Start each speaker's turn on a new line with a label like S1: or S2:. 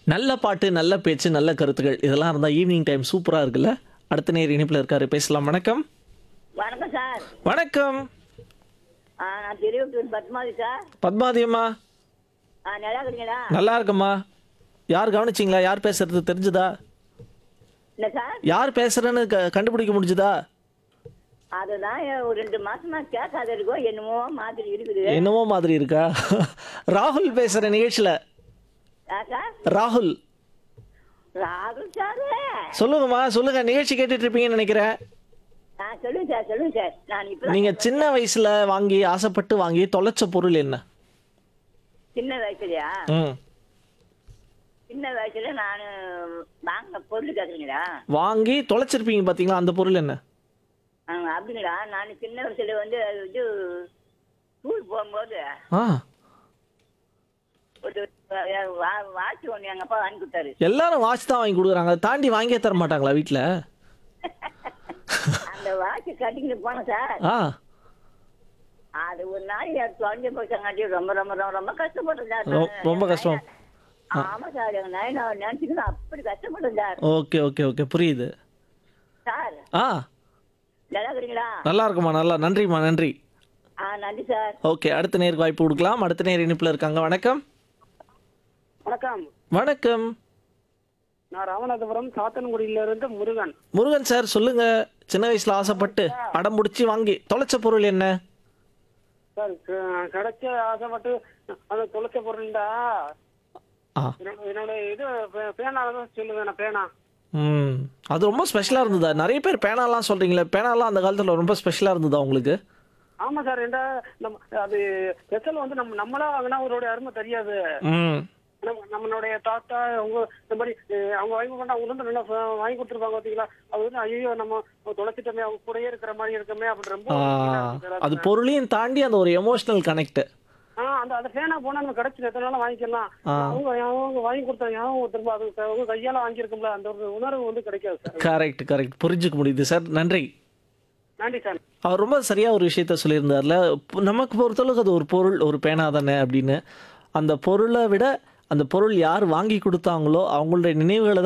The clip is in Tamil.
S1: நல்ல பாட்டு நல்ல பேச்சு நல்ல கருத்துக்கள் இதெல்லாம் இருந்தால் ஈவினிங் டைம் சூப்பராக இருக்குல்ல அடுத்த நேர் இணைப்பில் இருக்காரு பேசலாம் வணக்கம்
S2: வணக்கம் சார்
S1: வணக்கம்
S2: ஆ, நான் திருவள்ளூர் பத்மாவதி சார்
S1: பத்மாவதி அம்மா
S2: ஆ, நல்லா இருக்கீங்களா
S1: நல்லா இருக்கம்மா யார் கவனிச்சிங்களா யார் பேசுறது தெரிஞ்சுதா
S2: இல்லை சார்
S1: யார் பேசுறேன்னு க கண்டுபிடிக்க முடிஞ்சுதா
S2: அதுதான் ஒரு ரெண்டு மாசமா கேட்காத இருக்கோ என்னமோ மாதிரி இருக்குது
S1: என்னமோ மாதிரி இருக்கா ராகுல் பேசுகிற நிகழ்ச்சியில்
S2: ஆ, சார்
S1: ராகுல்
S2: ராகுல் சார்
S1: சொல்லுங்கம்மா சொல்லுங்க நிகழ்ச்சி கேட்டுட்டு இருப்பீங்கன்னு நினைக்கிறேன்
S2: ஆ சொல்லுங்க சார் சொல்லுங்க சார் நான் இப்போ
S1: நீங்க சின்ன வயசுல வாங்கி ஆசைப்பட்டு வாங்கி தொலைச்ச பொருள் என்ன
S2: சின்ன வயசுலயா
S1: ம்
S2: சின்ன வயசுல நான் வாங்கின பொருள் கேட்குறீங்களா
S1: வாங்கி தொலைச்சிருப்பீங்க பாத்தீங்களா அந்த பொருள் என்ன
S2: ஆ, அப்படிங்களா நான் சின்ன வயசுல வந்து அது இது ஸ்கூல் போகும்போது
S1: ஆ
S2: ஒரு வா- வாட்ச் ஒன்று எங்கள் அப்பா வாங்கி கொடுத்தாரு
S1: எல்லாரும் வாட்ச் தான் வாங்கி கொடுக்குறாங்க அதை தாண்டி வாங்கியே தர மாட்டாங்களா வீட்டில்
S2: அந்த வாட்ச் கட்டிக்கிட்டு போனேன் சார்
S1: ஆ
S2: அது ஒரு நாள் என் தொலைஞ்சு போச்சாங்காட்டி ரொம்ப ரொம்ப ரொம்ப ரொம்ப கஷ்டப்பட்டேன் சார்
S1: ரொ- ரொம்ப கஷ்டம்.
S2: ஆமா சார் எங்க நைனா நினைச்சுக்கணும் அப்படி கஷ்டப்பட்டேன் சார்
S1: ஓகே ஓகே ஓகே புரியுது
S2: சார்
S1: ஆ
S2: நல்லா இருக்கிறீங்களா
S1: நல்லா இருக்குமா நல்லா நன்றிம்மா நன்றி
S2: ஆ நன்றி சார்
S1: ஓகே அடுத்த நேருக்கு வாய்ப்பு கொடுக்கலாம் அடுத்த நேர் இணைப்பில் இருக்காங்க வணக்கம்
S3: வணக்கம்
S1: வணக்கம்
S3: நான் ராமநாதபுரம் சாத்தன்குடியில இருந்து முருகன்
S1: முருகன் சார் சொல்லுங்க சின்ன வயசுல ஆசைப்பட்டு அடம் பிடிச்சி வாங்கி தொலைச்ச பொருள் என்ன
S3: சார் க- கிடைச்ச ஆசைப்பட்டு அந்த தொலைச்ச பொருள்டா
S1: ஆ
S3: என்னோட என்னோட இது பே- பேனா தான் சொல்லுவேன் நான் பேனா
S1: ம் அது ரொம்ப ஸ்பெஷலாக இருந்ததா நிறைய பேர் பேனாலாம் சொல்கிறீங்களே பேனாலாம் அந்த காலத்தில் ரொம்ப ஸ்பெஷலாக இருந்ததா உங்களுக்கு
S3: ஆமா சார் என்ன நம்ம அது ஸ்பெஷல் வந்து நம்ம நம்மளா வாங்கினா அவரோட அருமை தெரியாது
S1: ம்
S3: நம்ம- நம்மளுடைய தாத்தா அவங்க இந்த மாதிரி அஹ், அவங்க வாங்கி கொண்டா அவங்க வந்து நல்லா ஃப- வாங்கி கொடுத்துருப்பாங்க பாத்தீங்களா அது வந்து ஐயோ நம்ம தொலைச்சிட்டோமே அவங்க கூடயே இருக்கிற மாதிரி இருக்கமே அப்படின்னு ரொம்ப
S1: ஆ,
S3: feel ஆ இருக்கு சார்
S1: அது பொருளையும் தாண்டி அந்த ஒரு எமோஷனல் கனெக்ட்
S3: ஆ அந்த அந்த ஃபேனா போனா நம்ம கிடைச்சு எத்தனை நாளும் வாங்கிக்கலாம்
S1: ஆ.
S3: அவங்க அவங்க வாங்கி கொடுத்தாங்க அவங்க திரும்ப அது அவங்க கையால வாங்கியிருக்கோம்ல அந்த ஒரு உணர்வு வந்து கிடைக்காது சார்
S1: கரெக்ட் கரெக்ட் புரிஞ்சுக்க முடியுது சார் நன்றி
S3: நன்றி சார்
S1: அவர் ரொம்ப சரியாக ஒரு விஷயத்த சொல்லியிருந்தார்ல பு- நமக்கு பொறுத்தளவுக்கு அது ஒரு பொருள் ஒரு பேனா தானே அப்படின்னு அந்த பொருளை விட அந்த பொருள் யார் வாங்கி கொடுத்தாங்களோ அவங்களுடைய நினைவுகளை